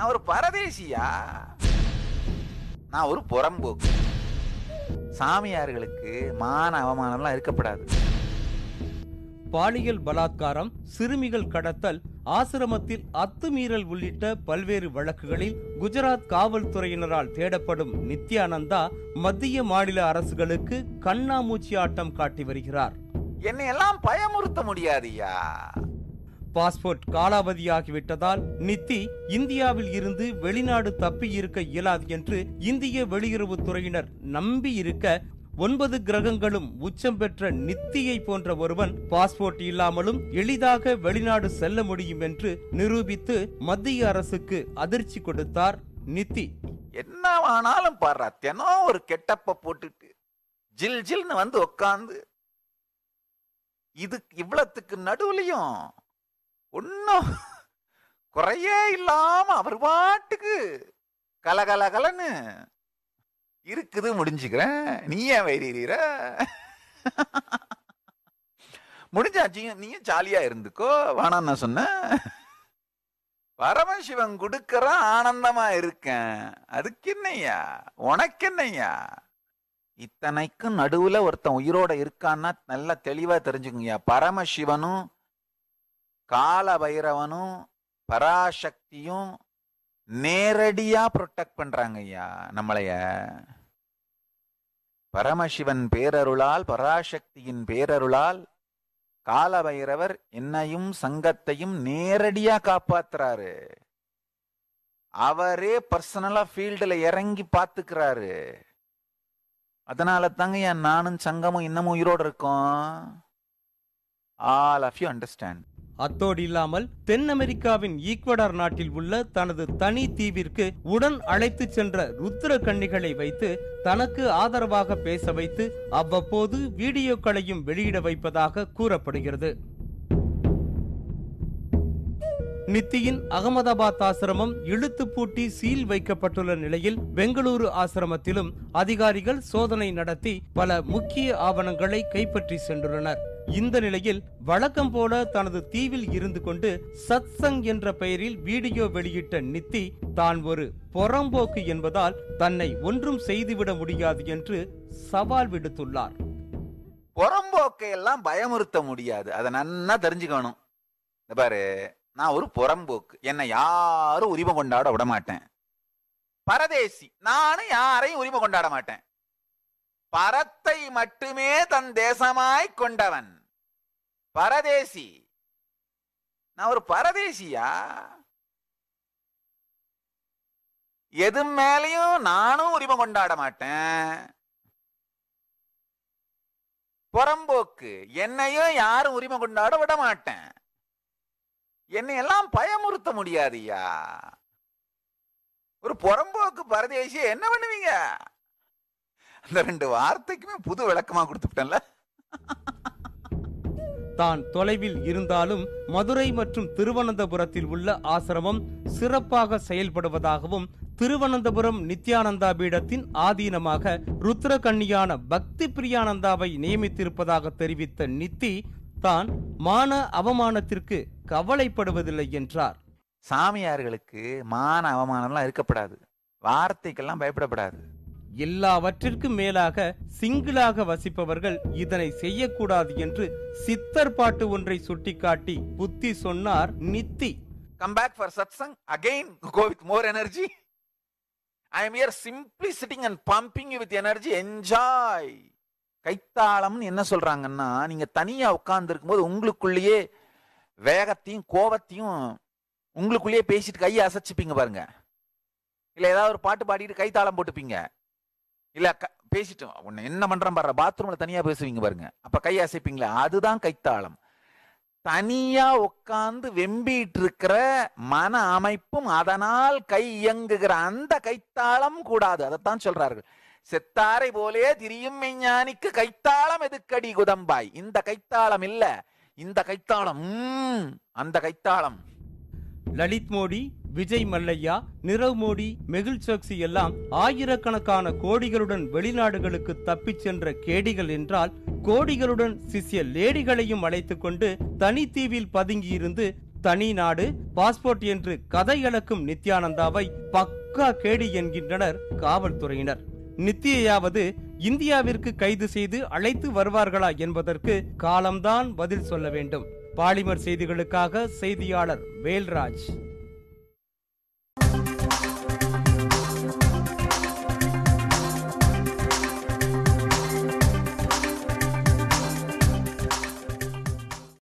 நான் ஒரு பரதேசியா நான் ஒரு புறம்போக்கு சாமியார்களுக்கு மான அவமானம்லாம் இருக்கப்படாது பாலியல் பலாத்காரம் சிறுமிகள் கடத்தல் ஆசிரமத்தில் அத்துமீறல் உள்ளிட்ட பல்வேறு வழக்குகளில் குஜராத் காவல்துறையினரால் தேடப்படும் நித்யானந்தா மத்திய மாநில அரசுகளுக்கு கண்ணாமூச்சி ஆட்டம் காட்டி வருகிறார் என்னை எல்லாம் பயமுறுத்த முடியாதுயா பாஸ்போர்ட் காலாவதியாகிவிட்டதால் நித்தி இந்தியாவில் இருந்து வெளிநாடு தப்பி இருக்க இயலாது என்று இந்திய வெளியுறவுத்துறையினர் நம்பி இருக்க ஒன்பது கிரகங்களும் உச்சம் பெற்ற நித்தியை போன்ற ஒருவன் பாஸ்போர்ட் இல்லாமலும் எளிதாக வெளிநாடு செல்ல முடியும் என்று நிரூபித்து மத்திய அரசுக்கு அதிர்ச்சி கொடுத்தார் நித்தி என்ன ஆனாலும் பாடுறா தினம் ஒரு கெட்டப்ப போட்டுட்டு ஜில் ஜில்னு வந்து உக்காந்து இது இவ்வளத்துக்கு நடுவுலயும் ஒன்னும் குறையே இல்லாம அவர் பாட்டுக்கு கலகல கலன்னு இருக்குது முடிஞ்சுக்கிறேன் நீ ஏன் வைரீர முடிஞ்சாச்சு நீயும் ஜாலியா இருந்துக்கோ வேணாம் நான் சொன்னேன் பரமசிவன் கொடுக்கற ஆனந்தமா இருக்கேன் அதுக்கு என்னய்யா உனக்கு என்னய்யா இத்தனைக்கும் நடுவுல ஒருத்தன் உயிரோட இருக்கான்னா நல்லா தெளிவா தெரிஞ்சுக்குங்கய்யா பரமசிவனும் கால பைரவனும் பராசக்தியும் நேரடியா ப்ரொடெக்ட் பண்றாங்க ஐயா நம்மளைய பரமசிவன் பேரருளால் பராசக்தியின் பேரருளால் காலபைரவர் என்னையும் சங்கத்தையும் நேரடியா காப்பாத்துறாரு அவரே பர்சனலா ஃபீல்டுல இறங்கி பாத்துக்கிறாரு அதனால தாங்க என் நானும் சங்கமும் இன்னமும் உயிரோட இருக்கோம் ஆல் ஆஃப் யூ அண்டர்ஸ்டாண்ட் அத்தோடு இல்லாமல் தென் அமெரிக்காவின் ஈக்வடார் நாட்டில் உள்ள தனது தனி தீவிற்கு உடன் அழைத்துச் சென்ற ருத்ர கன்னிகளை வைத்து தனக்கு ஆதரவாக பேச வைத்து அவ்வப்போது வீடியோக்களையும் வெளியிட வைப்பதாக கூறப்படுகிறது நித்தியின் அகமதாபாத் ஆசிரமம் இழுத்து பூட்டி சீல் வைக்கப்பட்டுள்ள நிலையில் பெங்களூரு ஆசிரமத்திலும் அதிகாரிகள் சோதனை நடத்தி பல முக்கிய ஆவணங்களை கைப்பற்றி சென்றுள்ளனர் இந்த நிலையில் வழக்கம் போல தனது தீவில் இருந்து கொண்டு சத்சங் என்ற பெயரில் வீடியோ வெளியிட்ட நித்தி தான் ஒரு புறம்போக்கு என்பதால் தன்னை ஒன்றும் செய்துவிட முடியாது என்று சவால் விடுத்துள்ளார் புறம்போக்கை எல்லாம் பயமுறுத்த முடியாது அதை நன்னா தெரிஞ்சுக்கணும் இந்த பாரு நான் ஒரு புறம்போக்கு என்னை யாரும் உரிமை கொண்டாட விட மாட்டேன் பரதேசி நானும் யாரையும் உரிமை கொண்டாட மாட்டேன் பரத்தை மட்டுமே தன் தேசமாய் கொண்டவன் பரதேசி நான் ஒரு பரதேசியா எது மேலையும் நானும் உரிமை கொண்டாட மாட்டேன் புறம்போக்கு என்னையும் யாரும் உரிமை கொண்டாட விட மாட்டேன் என்னை எல்லாம் பயமுறுத்த முடியாதுயா ஒரு புறம்போக்கு பரதேசி என்ன பண்ணுவீங்க அந்த ரெண்டு வார்த்தைக்குமே புது விளக்கமா கொடுத்துட்டேன்ல தான் தொலைவில் இருந்தாலும் மதுரை மற்றும் திருவனந்தபுரத்தில் உள்ள ஆசிரமம் சிறப்பாக செயல்படுவதாகவும் திருவனந்தபுரம் நித்யானந்தா பீடத்தின் ஆதீனமாக ருத்ரகன்னியான பக்தி பிரியானந்தாவை நியமித்திருப்பதாக தெரிவித்த நித்தி தான் மான அவமானத்திற்கு கவலைப்படுவதில்லை என்றார் சாமியார்களுக்கு மான அவமானம்லாம் இருக்கப்படாது வார்த்தைக்கெல்லாம் பயப்படப்படாது எல்லாவற்றிற்கும் மேலாக சிங்கிளாக வசிப்பவர்கள் இதனை செய்யக்கூடாது என்று சித்தர் பாட்டு ஒன்றை சுட்டிக்காட்டி புத்தி சொன்னார் NITI come back for satsang again go with more energy i am here simply sitting and pumping you with energy enjoy கைத்தாளம்னு என்ன சொல்றாங்கன்னா நீங்க தனியா உட்கார்ந்து இருக்கும்போது உங்களுக்குள்ளேயே வேகத்தையும் கோபத்தையும் உங்களுக்குள்ளேயே பேசிட்டு கையை அசைச்சுப்பீங்க பாருங்க இல்ல ஏதாவது ஒரு பாட்டு பாடிட்டு கைத்தாளம் போட்டுப்பீங்க இல்ல க- பேசிட்டு உன்னை என்ன பண்றேன் பாரு பாத்ரூம்ல தனியா பேசுவீங்க பாருங்க அப்ப கை அசைப்பீங்களா அதுதான் கைத்தாளம் தனியா உட்கார்ந்து வெம்பிட்டு இருக்கிற மன அமைப்பும் அதனால் கை இயங்குகிற அந்த கைத்தாளம் கூடாது அதைத்தான் சொல்றார்கள் செத்தாரை போலே திரியும் மெஞ்ஞானிக்கு கைத்தாளம் எதுக்கடி குதம்பாய் இந்த கைத்தாளம் இல்ல இந்த கைத்தாளம் உம், அந்த கைத்தாளம் லலித் மோடி விஜய் மல்லையா நிரவ் மோடி மெகுல் சோக்சி எல்லாம் ஆயிரக்கணக்கான கோடிகளுடன் வெளிநாடுகளுக்கு தப்பிச் சென்ற கேடிகள் என்றால் கோடிகளுடன் சிஷ்ய லேடிகளையும் அழைத்துக் கொண்டு தனித்தீவில் பதுங்கியிருந்து தனி நாடு பாஸ்போர்ட் என்று கதை அளக்கும் நித்யானந்தாவை பக்கா கேடி என்கின்றனர் காவல்துறையினர் நித்தியையாவது இந்தியாவிற்கு கைது செய்து அழைத்து வருவார்களா என்பதற்கு காலம்தான் பதில் சொல்ல வேண்டும் பாலிமர் செய்திகளுக்காக செய்தியாளர் வேல்ராஜ்